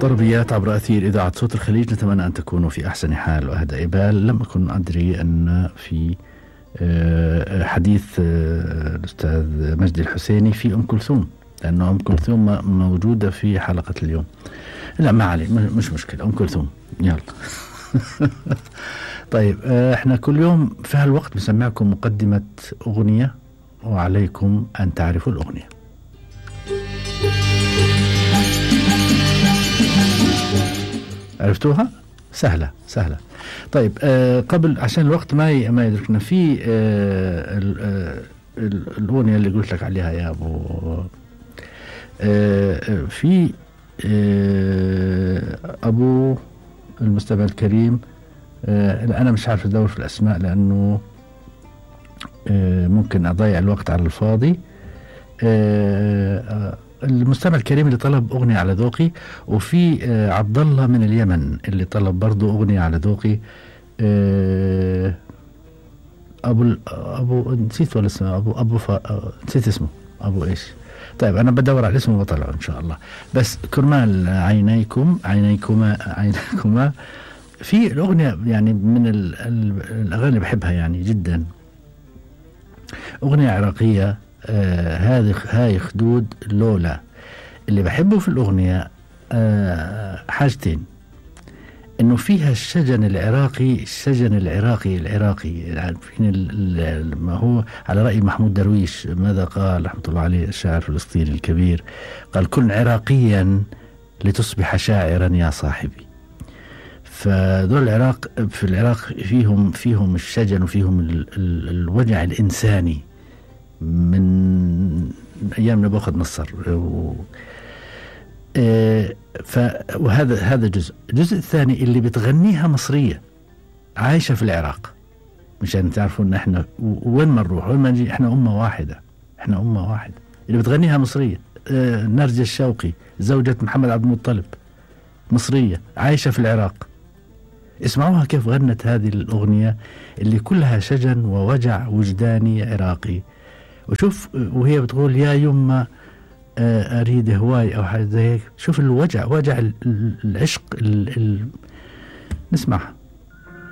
طربيات عبر أثير إذاعة صوت الخليج نتمنى أن تكونوا في أحسن حال وأهدى بال لم أكن أدري أن في آه، حديث آه، الأستاذ مجدي الحسيني في أم كلثوم لأن أم كلثوم م- موجودة في حلقة اليوم لا ما علي م- مش مشكلة أم كلثوم يلا طيب آه، احنا كل يوم في هالوقت بسمعكم مقدمة أغنية وعليكم أن تعرفوا الأغنية عرفتوها؟ سهلة سهلة طيب آه قبل عشان الوقت ما ي- ما يدركنا في آه ال- آه ال- الأغنية اللي قلت لك عليها يا أبو آه آه، في آه أبو المستمع الكريم آه أنا مش عارف أدور في الأسماء لأنه آه ممكن أضيع الوقت على الفاضي آه آه، المستمع الكريم اللي طلب أغنية على ذوقي وفي آه عبد الله من اليمن اللي طلب برضه أغنية على ذوقي آه أبو ال- أبو نسيت ولا اسمه أبو أبو ف... آه، نسيت اسمه أبو إيش طيب أنا بدور على اسمه وبطلعه إن شاء الله بس كرمال عينيكم عينيكما عينيكما في الأغنية يعني من ال... ال... الأغاني اللي بحبها يعني جدا أغنية عراقية آه هذه هاي خدود لولا اللي بحبه في الأغنية آه حاجتين انه فيها الشجن العراقي الشجن العراقي العراقي عارفين ال- ال- ما هو على راي محمود درويش ماذا قال رحمه الله عليه الشاعر الفلسطيني الكبير قال كن عراقيا لتصبح شاعرا يا صاحبي فدول العراق في العراق فيهم فيهم الشجن وفيهم ال ال الوجع الانساني من ايام نبوخذ نصر و آه، ف وهذا هذا جزء، الجزء الثاني اللي بتغنيها مصريه عايشه في العراق مشان تعرفوا ان احنا و- وين ما نروح وين ما نجي احنا امه واحده احنا امه واحده اللي بتغنيها مصريه آه، نرجس الشوقي زوجة محمد عبد المطلب مصريه عايشه في العراق اسمعوها كيف غنت هذه الاغنيه اللي كلها شجن ووجع وجداني عراقي وشوف وهي بتقول يا يمه آه، اريد هواي او حاجه زي هيك شوف الوجع وجع ال- ال- العشق ال- ال- نسمعها